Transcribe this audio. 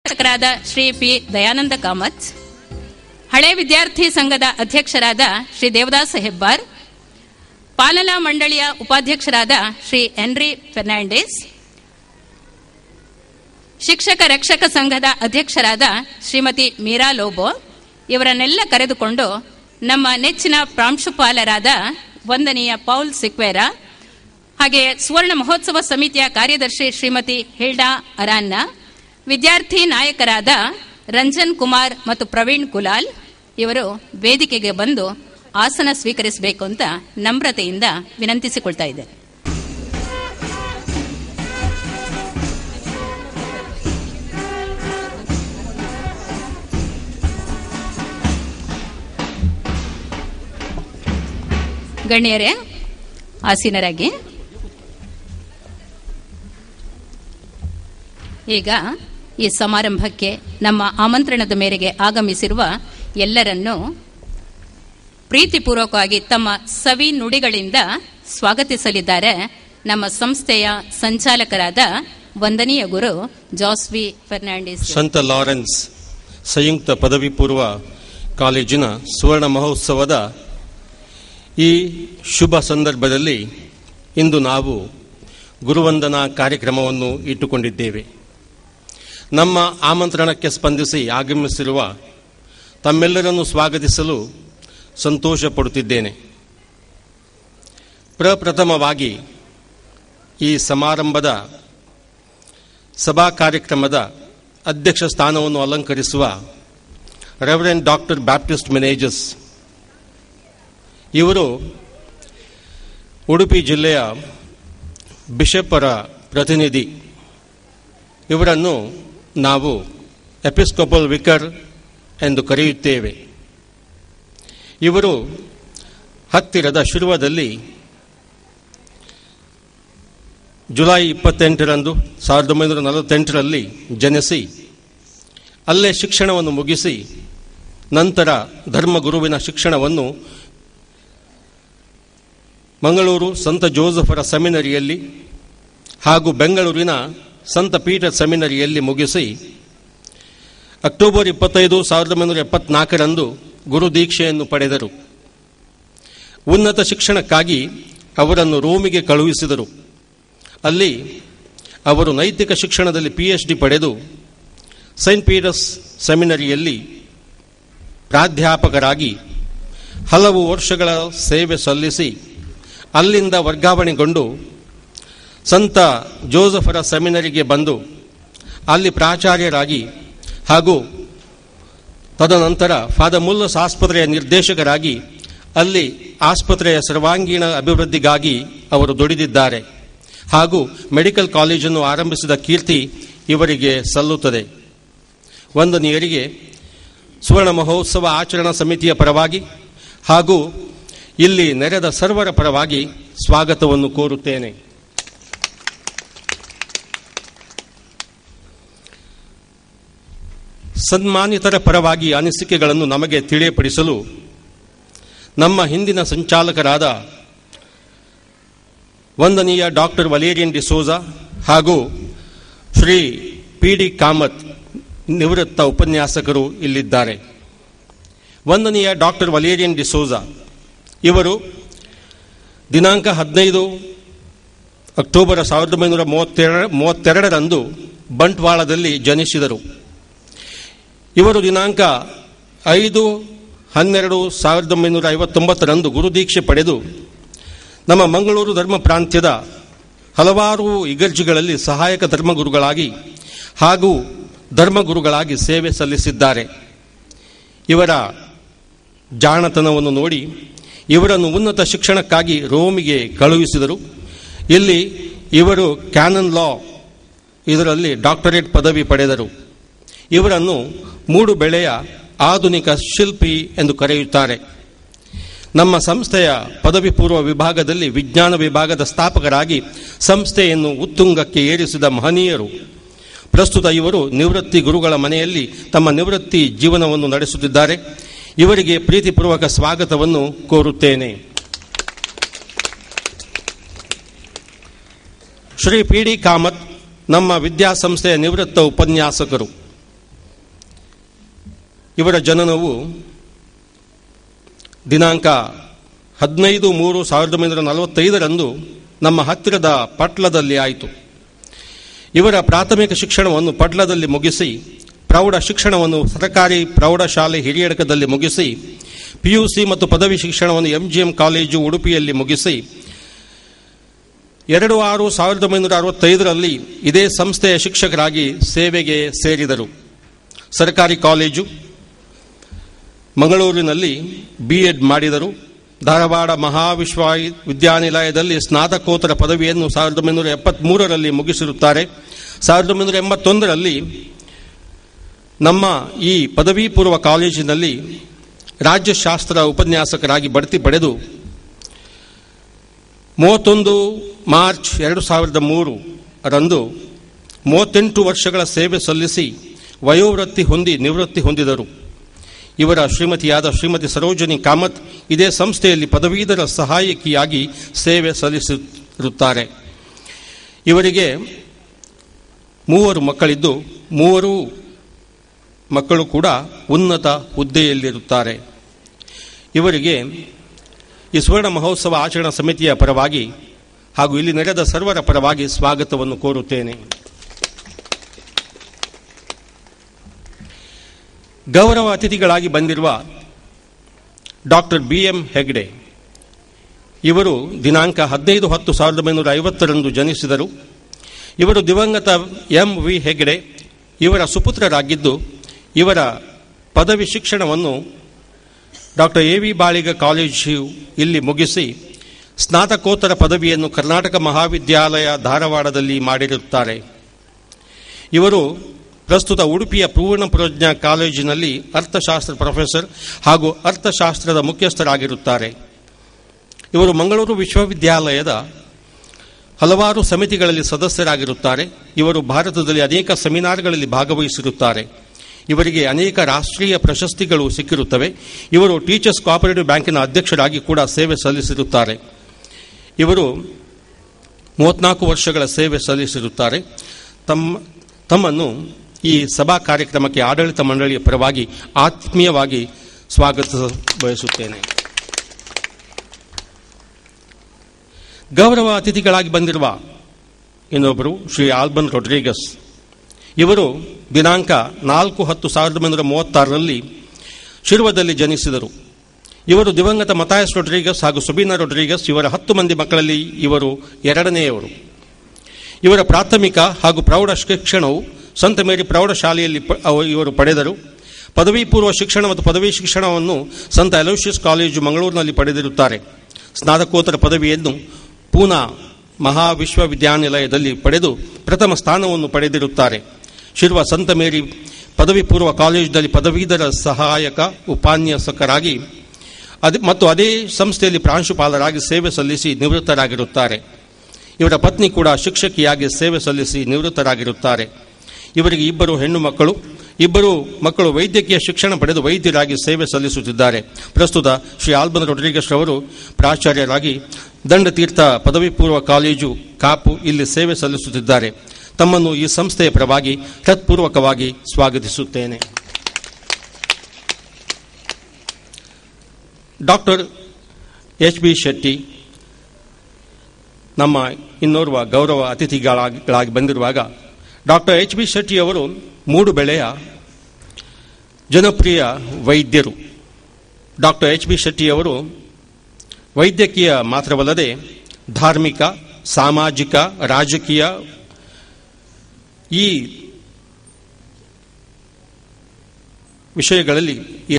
ನಿರ್ದೇಶಕರಾದ ಶ್ರೀ ಪಿ ದಯಾನಂದ ಕಾಮತ್ ಹಳೆ ವಿದ್ಯಾರ್ಥಿ ಸಂಘದ ಅಧ್ಯಕ್ಷರಾದ ಶ್ರೀ ದೇವದಾಸ್ ಹೆಬ್ಬಾರ್ ಪಾಲನಾ ಮಂಡಳಿಯ ಉಪಾಧ್ಯಕ್ಷರಾದ ಶ್ರೀ ಎನ್ರಿ ಫೆರ್ನಾಂಡಿಸ್ ಶಿಕ್ಷಕ ರಕ್ಷಕ ಸಂಘದ ಅಧ್ಯಕ್ಷರಾದ ಶ್ರೀಮತಿ ಮೀರಾ ಲೋಬೋ ಇವರನ್ನೆಲ್ಲ ಕರೆದುಕೊಂಡು ನಮ್ಮ ನೆಚ್ಚಿನ ಪ್ರಾಂಶುಪಾಲರಾದ ವಂದನೀಯ ಪೌಲ್ ಸಿಕ್ವೇರಾ ಹಾಗೆ ಸುವರ್ಣ ಮಹೋತ್ಸವ ಸಮಿತಿಯ ಕಾರ್ಯದರ್ಶಿ ಶ್ರೀಮತಿ ಹಿಲ್ಡಾ ಅರಾನ್ನ ವಿದ್ಯಾರ್ಥಿ ನಾಯಕರಾದ ರಂಜನ್ ಕುಮಾರ್ ಮತ್ತು ಪ್ರವೀಣ್ ಕುಲಾಲ್ ಇವರು ವೇದಿಕೆಗೆ ಬಂದು ಆಸನ ಸ್ವೀಕರಿಸಬೇಕು ಅಂತ ನಮ್ರತೆಯಿಂದ ವಿನಂತಿಸಿಕೊಳ್ತಾ ಇದ್ದೇನೆ ಗಣ್ಯರೇ ಆಸೀನರಾಗಿ ಈಗ ಈ ಸಮಾರಂಭಕ್ಕೆ ನಮ್ಮ ಆಮಂತ್ರಣದ ಮೇರೆಗೆ ಆಗಮಿಸಿರುವ ಎಲ್ಲರನ್ನೂ ಪ್ರೀತಿಪೂರ್ವಕವಾಗಿ ತಮ್ಮ ಸವಿ ನುಡಿಗಳಿಂದ ಸ್ವಾಗತಿಸಲಿದ್ದಾರೆ ನಮ್ಮ ಸಂಸ್ಥೆಯ ಸಂಚಾಲಕರಾದ ವಂದನೀಯ ಗುರು ಜಾಸ್ವಿ ಫೆರ್ನಾಂಡಿಸ್ ಸಂತ ಲಾರೆನ್ಸ್ ಸಂಯುಕ್ತ ಪದವಿ ಪೂರ್ವ ಕಾಲೇಜಿನ ಸುವರ್ಣ ಮಹೋತ್ಸವದ ಈ ಶುಭ ಸಂದರ್ಭದಲ್ಲಿ ಇಂದು ನಾವು ಗುರುವಂದನಾ ಕಾರ್ಯಕ್ರಮವನ್ನು ಇಟ್ಟುಕೊಂಡಿದ್ದೇವೆ ನಮ್ಮ ಆಮಂತ್ರಣಕ್ಕೆ ಸ್ಪಂದಿಸಿ ಆಗಮಿಸಿರುವ ತಮ್ಮೆಲ್ಲರನ್ನು ಸ್ವಾಗತಿಸಲು ಸಂತೋಷ ಪಡುತ್ತಿದ್ದೇನೆ ಪ್ರಪ್ರಥಮವಾಗಿ ಈ ಸಮಾರಂಭದ ಸಭಾ ಕಾರ್ಯಕ್ರಮದ ಅಧ್ಯಕ್ಷ ಸ್ಥಾನವನ್ನು ಅಲಂಕರಿಸುವ ರೆವರೆಂಡ್ ಡಾಕ್ಟರ್ ಬ್ಯಾಪ್ಟಿಸ್ಟ್ ಮೆನೇಜಸ್ ಇವರು ಉಡುಪಿ ಜಿಲ್ಲೆಯ ಬಿಷಪ್ಪರ ಪ್ರತಿನಿಧಿ ಇವರನ್ನು ನಾವು ಎಪಿಸ್ಕೋಪಲ್ ವಿಕರ್ ಎಂದು ಕರೆಯುತ್ತೇವೆ ಇವರು ಹತ್ತಿರದ ಶಿರುವದಲ್ಲಿ ಜುಲೈ ಇಪ್ಪತ್ತೆಂಟರಂದು ಸಾವಿರದ ಒಂಬೈನೂರ ನಲವತ್ತೆಂಟರಲ್ಲಿ ಜನಿಸಿ ಅಲ್ಲೇ ಶಿಕ್ಷಣವನ್ನು ಮುಗಿಸಿ ನಂತರ ಧರ್ಮಗುರುವಿನ ಶಿಕ್ಷಣವನ್ನು ಮಂಗಳೂರು ಸಂತ ಜೋಸಫರ ಸೆಮಿನರಿಯಲ್ಲಿ ಹಾಗೂ ಬೆಂಗಳೂರಿನ ಸಂತ ಪೀಟರ್ ಸೆಮಿನರಿಯಲ್ಲಿ ಮುಗಿಸಿ ಅಕ್ಟೋಬರ್ ಇಪ್ಪತ್ತೈದು ಸಾವಿರದ ಒಂಬೈನೂರ ಎಪ್ಪತ್ನಾಲ್ಕರಂದು ಗುರು ದೀಕ್ಷೆಯನ್ನು ಪಡೆದರು ಉನ್ನತ ಶಿಕ್ಷಣಕ್ಕಾಗಿ ಅವರನ್ನು ರೋಮಿಗೆ ಕಳುಹಿಸಿದರು ಅಲ್ಲಿ ಅವರು ನೈತಿಕ ಶಿಕ್ಷಣದಲ್ಲಿ ಪಿ ಎಚ್ ಡಿ ಪಡೆದು ಸೈಂಟ್ ಪೀಟರ್ಸ್ ಸೆಮಿನರಿಯಲ್ಲಿ ಪ್ರಾಧ್ಯಾಪಕರಾಗಿ ಹಲವು ವರ್ಷಗಳ ಸೇವೆ ಸಲ್ಲಿಸಿ ಅಲ್ಲಿಂದ ವರ್ಗಾವಣೆಗೊಂಡು ಸಂತ ಜೋಸಫರ ಸೆಮಿನರಿಗೆ ಬಂದು ಅಲ್ಲಿ ಪ್ರಾಚಾರ್ಯರಾಗಿ ಹಾಗೂ ತದನಂತರ ಫಾದರ್ ಮುಲ್ಲಸ್ ಆಸ್ಪತ್ರೆಯ ನಿರ್ದೇಶಕರಾಗಿ ಅಲ್ಲಿ ಆಸ್ಪತ್ರೆಯ ಸರ್ವಾಂಗೀಣ ಅಭಿವೃದ್ಧಿಗಾಗಿ ಅವರು ದುಡಿದಿದ್ದಾರೆ ಹಾಗೂ ಮೆಡಿಕಲ್ ಕಾಲೇಜನ್ನು ಆರಂಭಿಸಿದ ಕೀರ್ತಿ ಇವರಿಗೆ ಸಲ್ಲುತ್ತದೆ ವಂದನೀಯರಿಗೆ ಸುವರ್ಣ ಮಹೋತ್ಸವ ಆಚರಣಾ ಸಮಿತಿಯ ಪರವಾಗಿ ಹಾಗೂ ಇಲ್ಲಿ ನೆರೆದ ಸರ್ವರ ಪರವಾಗಿ ಸ್ವಾಗತವನ್ನು ಕೋರುತ್ತೇನೆ ಸನ್ಮಾನಿತರ ಪರವಾಗಿ ಅನಿಸಿಕೆಗಳನ್ನು ನಮಗೆ ತಿಳಿಯಪಡಿಸಲು ನಮ್ಮ ಹಿಂದಿನ ಸಂಚಾಲಕರಾದ ವಂದನೀಯ ಡಾಕ್ಟರ್ ವಲೇರಿಯನ್ ಡಿಸೋಜಾ ಹಾಗೂ ಶ್ರೀ ಪಿ ಡಿ ಕಾಮತ್ ನಿವೃತ್ತ ಉಪನ್ಯಾಸಕರು ಇಲ್ಲಿದ್ದಾರೆ ವಂದನೀಯ ಡಾಕ್ಟರ್ ವಲೇರಿಯನ್ ಡಿಸೋಜಾ ಇವರು ದಿನಾಂಕ ಹದಿನೈದು ಅಕ್ಟೋಬರ್ ಸಾವಿರದ ಒಂಬೈನೂರ ಮೂವತ್ತೆರಡ ಮೂವತ್ತೆರಡರಂದು ಬಂಟ್ವಾಳದಲ್ಲಿ ಜನಿಸಿದರು ಇವರು ದಿನಾಂಕ ಐದು ಹನ್ನೆರಡು ಸಾವಿರದ ಒಂಬೈನೂರ ಐವತ್ತೊಂಬತ್ತರಂದು ಗುರುದೀಕ್ಷೆ ಪಡೆದು ನಮ್ಮ ಮಂಗಳೂರು ಧರ್ಮ ಪ್ರಾಂತ್ಯದ ಹಲವಾರು ಇಗರ್ಜಿಗಳಲ್ಲಿ ಸಹಾಯಕ ಧರ್ಮಗುರುಗಳಾಗಿ ಹಾಗೂ ಧರ್ಮಗುರುಗಳಾಗಿ ಸೇವೆ ಸಲ್ಲಿಸಿದ್ದಾರೆ ಇವರ ಜಾಣತನವನ್ನು ನೋಡಿ ಇವರನ್ನು ಉನ್ನತ ಶಿಕ್ಷಣಕ್ಕಾಗಿ ರೋಮಿಗೆ ಕಳುಹಿಸಿದರು ಇಲ್ಲಿ ಇವರು ಕ್ಯಾನನ್ ಲಾ ಇದರಲ್ಲಿ ಡಾಕ್ಟರೇಟ್ ಪದವಿ ಪಡೆದರು ಇವರನ್ನು ಮೂಡು ಬೆಳೆಯ ಆಧುನಿಕ ಶಿಲ್ಪಿ ಎಂದು ಕರೆಯುತ್ತಾರೆ ನಮ್ಮ ಸಂಸ್ಥೆಯ ಪದವಿ ಪೂರ್ವ ವಿಭಾಗದಲ್ಲಿ ವಿಜ್ಞಾನ ವಿಭಾಗದ ಸ್ಥಾಪಕರಾಗಿ ಸಂಸ್ಥೆಯನ್ನು ಉತ್ತುಂಗಕ್ಕೆ ಏರಿಸಿದ ಮಹನೀಯರು ಪ್ರಸ್ತುತ ಇವರು ನಿವೃತ್ತಿ ಗುರುಗಳ ಮನೆಯಲ್ಲಿ ತಮ್ಮ ನಿವೃತ್ತಿ ಜೀವನವನ್ನು ನಡೆಸುತ್ತಿದ್ದಾರೆ ಇವರಿಗೆ ಪ್ರೀತಿಪೂರ್ವಕ ಸ್ವಾಗತವನ್ನು ಕೋರುತ್ತೇನೆ ಶ್ರೀ ಪಿ ಡಿ ಕಾಮತ್ ನಮ್ಮ ವಿದ್ಯಾಸಂಸ್ಥೆಯ ನಿವೃತ್ತ ಉಪನ್ಯಾಸಕರು ಇವರ ಜನನವು ದಿನಾಂಕ ಹದಿನೈದು ಮೂರು ಸಾವಿರದ ಒಂಬೈನೂರ ನಲವತ್ತೈದರಂದು ನಮ್ಮ ಹತ್ತಿರದ ಪಟ್ಲದಲ್ಲಿ ಆಯಿತು ಇವರ ಪ್ರಾಥಮಿಕ ಶಿಕ್ಷಣವನ್ನು ಪಟ್ಲದಲ್ಲಿ ಮುಗಿಸಿ ಪ್ರೌಢ ಶಿಕ್ಷಣವನ್ನು ಸರ್ಕಾರಿ ಪ್ರೌಢಶಾಲೆ ಹಿರಿಯಡಕದಲ್ಲಿ ಮುಗಿಸಿ ಪಿಯುಸಿ ಮತ್ತು ಪದವಿ ಶಿಕ್ಷಣವನ್ನು ಎಂಜಿಎಂ ಕಾಲೇಜು ಉಡುಪಿಯಲ್ಲಿ ಮುಗಿಸಿ ಎರಡು ಆರು ಸಾವಿರದ ಒಂಬೈನೂರ ಅರವತ್ತೈದರಲ್ಲಿ ಇದೇ ಸಂಸ್ಥೆಯ ಶಿಕ್ಷಕರಾಗಿ ಸೇವೆಗೆ ಸೇರಿದರು ಸರ್ಕಾರಿ ಕಾಲೇಜು ಮಂಗಳೂರಿನಲ್ಲಿ ಬಿ ಎಡ್ ಮಾಡಿದರು ಧಾರವಾಡ ಮಹಾವಿಶ್ವವಿದ್ಯಾನಿಲಯದಲ್ಲಿ ಸ್ನಾತಕೋತ್ತರ ಪದವಿಯನ್ನು ಸಾವಿರದ ಒಂಬೈನೂರ ಎಪ್ಪತ್ತ್ಮೂರರಲ್ಲಿ ಮುಗಿಸಿರುತ್ತಾರೆ ಸಾವಿರದ ಒಂಬೈನೂರ ಎಂಬತ್ತೊಂದರಲ್ಲಿ ನಮ್ಮ ಈ ಪದವಿ ಪೂರ್ವ ಕಾಲೇಜಿನಲ್ಲಿ ರಾಜ್ಯಶಾಸ್ತ್ರ ಉಪನ್ಯಾಸಕರಾಗಿ ಬಡ್ತಿ ಪಡೆದು ಮೂವತ್ತೊಂದು ಮಾರ್ಚ್ ಎರಡು ಸಾವಿರದ ಮೂರು ರಂದು ಮೂವತ್ತೆಂಟು ವರ್ಷಗಳ ಸೇವೆ ಸಲ್ಲಿಸಿ ವಯೋವೃತ್ತಿ ಹೊಂದಿ ನಿವೃತ್ತಿ ಹೊಂದಿದರು ಇವರ ಶ್ರೀಮತಿಯಾದ ಶ್ರೀಮತಿ ಸರೋಜಿನಿ ಕಾಮತ್ ಇದೇ ಸಂಸ್ಥೆಯಲ್ಲಿ ಪದವೀಧರ ಸಹಾಯಕಿಯಾಗಿ ಸೇವೆ ಸಲ್ಲಿಸಿರುತ್ತಾರೆ ಇವರಿಗೆ ಮೂವರು ಮಕ್ಕಳಿದ್ದು ಮೂವರು ಮಕ್ಕಳು ಕೂಡ ಉನ್ನತ ಹುದ್ದೆಯಲ್ಲಿರುತ್ತಾರೆ ಇವರಿಗೆ ಈ ಸುವರ್ಣ ಮಹೋತ್ಸವ ಆಚರಣಾ ಸಮಿತಿಯ ಪರವಾಗಿ ಹಾಗೂ ಇಲ್ಲಿ ನಡೆದ ಸರ್ವರ ಪರವಾಗಿ ಸ್ವಾಗತವನ್ನು ಕೋರುತ್ತೇನೆ ಗೌರವ ಅತಿಥಿಗಳಾಗಿ ಬಂದಿರುವ ಡಾಕ್ಟರ್ ಬಿ ಎಂ ಹೆಗ್ಡೆ ಇವರು ದಿನಾಂಕ ಹದಿನೈದು ಹತ್ತು ಸಾವಿರದ ಒಂಬೈನೂರ ಐವತ್ತರಂದು ಜನಿಸಿದರು ಇವರು ದಿವಂಗತ ಎಂ ವಿ ಹೆಗ್ಡೆ ಇವರ ಸುಪುತ್ರರಾಗಿದ್ದು ಇವರ ಪದವಿ ಶಿಕ್ಷಣವನ್ನು doctor A V Baliga college ಇಲ್ಲಿ ಮುಗಿಸಿ ಸ್ನಾತಕೋತ್ತರ ಪದವಿಯನ್ನು ಕರ್ನಾಟಕ ಮಹಾವಿದ್ಯಾಲಯ ಧಾರವಾಡದಲ್ಲಿ ಮಾಡಿರುತ್ತಾರೆ ಇವರು ಪ್ರಸ್ತುತ ಉಡುಪಿಯ ಪೂರ್ಣ ಪ್ರಜ್ಞಾ ಕಾಲೇಜಿನಲ್ಲಿ ಅರ್ಥಶಾಸ್ತ್ರ ಪ್ರೊಫೆಸರ್ ಹಾಗೂ ಅರ್ಥಶಾಸ್ತ್ರದ ಮುಖ್ಯಸ್ಥರಾಗಿರುತ್ತಾರೆ ಇವರು ಮಂಗಳೂರು ವಿಶ್ವವಿದ್ಯಾಲಯದ ಹಲವಾರು ಸಮಿತಿಗಳಲ್ಲಿ ಸದಸ್ಯರಾಗಿರುತ್ತಾರೆ ಇವರು ಭಾರತದಲ್ಲಿ ಅನೇಕ ಸೆಮಿನಾರ್ಗಳಲ್ಲಿ ಭಾಗವಹಿಸಿರುತ್ತಾರೆ ಇವರಿಗೆ ಅನೇಕ ರಾಷ್ಟ್ರೀಯ ಪ್ರಶಸ್ತಿಗಳು ಸಿಕ್ಕಿರುತ್ತವೆ ಇವರು ಟೀಚರ್ಸ್ ಕೋಆಪರೇಟಿವ್ ಬ್ಯಾಂಕಿನ ಅಧ್ಯಕ್ಷರಾಗಿ ಕೂಡ ಸೇವೆ ಸಲ್ಲಿಸಿರುತ್ತಾರೆ ಇವರು ಮೂವತ್ನಾಲ್ಕು ವರ್ಷಗಳ ಸೇವೆ ಸಲ್ಲಿಸಿರುತ್ತಾರೆ ತಮ್ಮ ತಮ್ಮನ್ನು ಈ ಸಭಾ ಕಾರ್ಯಕ್ರಮಕ್ಕೆ ಆಡಳಿತ ಮಂಡಳಿಯ ಪರವಾಗಿ ಆತ್ಮೀಯವಾಗಿ ಸ್ವಾಗತ ಬಯಸುತ್ತೇನೆ ಗೌರವ ಅತಿಥಿಗಳಾಗಿ ಬಂದಿರುವ ಇನ್ನೊಬ್ಬರು ಶ್ರೀ ಆಲ್ಬನ್ ರೊಡ್ರಿಗಸ್ ಇವರು ದಿನಾಂಕ ನಾಲ್ಕು ಹತ್ತು ಸಾವಿರದ ಒಂಬೈನೂರ ಮೂವತ್ತಾರರಲ್ಲಿ ಶಿರ್ವದಲ್ಲಿ ಜನಿಸಿದರು ಇವರು ದಿವಂಗತ ಮತಾಯಸ್ ರೊಡ್ರಿಗಸ್ ಹಾಗೂ ಸುಬೀನಾ ರೊಡ್ರಿಗಸ್ ಇವರ ಹತ್ತು ಮಂದಿ ಮಕ್ಕಳಲ್ಲಿ ಇವರು ಎರಡನೆಯವರು ಇವರ ಪ್ರಾಥಮಿಕ ಹಾಗೂ ಪ್ರೌಢ ಶಿಕ್ಷಣವು ಸಂತ ಮೇರಿ ಪ್ರೌಢಶಾಲೆಯಲ್ಲಿ ಪ- ಅವ- ಇವರು ಪಡೆದರು ಪದವಿ ಪೂರ್ವ ಶಿಕ್ಷಣ ಮತ್ತು ಪದವಿ ಶಿಕ್ಷಣವನ್ನು ಸಂತ ಅಲೋಷಿಯಸ್ ಕಾಲೇಜು ಮಂಗಳೂರಿನಲ್ಲಿ ಪಡೆದಿರುತ್ತಾರೆ ಸ್ನಾತಕೋತ್ತರ ಪದವಿಯನ್ನು ಪೂನಾ ಮಹಾವಿಶ್ವವಿದ್ಯಾನಿಲಯದಲ್ಲಿ ಪಡೆದು ಪ್ರಥಮ ಸ್ಥಾನವನ್ನು ಪಡೆದಿರುತ್ತಾರೆ ಶಿರ್ವ ಸಂತ ಮೇರಿ ಪದವಿ ಪೂರ್ವ ಕಾಲೇಜಿನಲ್ಲಿ ಪದವೀಧರ ಸಹಾಯಕ ಉಪನ್ಯಾಸಕರಾಗಿ ಅದೇ ಮತ್ತು ಅದೇ ಸಂಸ್ಥೆಯಲ್ಲಿ ಪ್ರಾಂಶುಪಾಲರಾಗಿ ಸೇವೆ ಸಲ್ಲಿಸಿ ನಿವೃತ್ತರಾಗಿರುತ್ತಾರೆ ಇವರ ಪತ್ನಿ ಕೂಡ ಶಿಕ್ಷಕಿಯಾಗಿ ಸೇವೆ ಸಲ್ಲಿಸಿ ನಿವೃತ್ತರಾಗಿರುತ್ತಾರೆ ಇವರಿಗೆ ಇಬ್ಬರು ಹೆಣ್ಣು ಮಕ್ಕಳು ಇಬ್ಬರು ಮಕ್ಕಳು ವೈದ್ಯಕೀಯ ಶಿಕ್ಷಣ ಪಡೆದು ವೈದ್ಯರಾಗಿ ಸೇವೆ ಸಲ್ಲಿಸುತ್ತಿದ್ದಾರೆ ಪ್ರಸ್ತುತ ಶ್ರೀ ಆಲ್ಬನ್ ರೊಡ್ರಿಗಸ್ ರವರು ಪ್ರಾಚಾರ್ಯರಾಗಿ ದಂಡತೀರ್ಥ ಪದವಿ ಪೂರ್ವ ಕಾಲೇಜು ಕಾಪು ಇಲ್ಲಿ ಸೇವೆ ಸಲ್ಲಿಸುತ್ತಿದ್ದಾರೆ ತಮ್ಮನ್ನು ಈ ಸಂಸ್ಥೆಯ ಪರವಾಗಿ ಹೃತ್ಪೂರ್ವಕವಾಗಿ ಸ್ವಾಗತಿಸುತ್ತೇನೆ ಡಾಕ್ಟರ್ ಎಚ್ ಬಿ ಶೆಟ್ಟಿ ನಮ್ಮ ಇನ್ನೋರ್ವ ಗೌರವ ಅತಿಥಿಗಳಾಗಿ ಬಂದಿರುವಾಗ ಡಾಕ್ಟರ್ ಎಚ್ ಬಿ ಶೆಟ್ಟಿ ಅವರು ಮೂಡು ಬೆಳೆಯ ಜನಪ್ರಿಯ ವೈದ್ಯರು ಡಾಕ್ಟರ್ ಎಚ್ ಬಿ ಶೆಟ್ಟಿ ಅವರು ವೈದ್ಯಕೀಯ ಮಾತ್ರವಲ್ಲದೆ ಧಾರ್ಮಿಕ ಸಾಮಾಜಿಕ ರಾಜಕೀಯ ಈ ವಿಷಯಗಳಲ್ಲಿ ಈ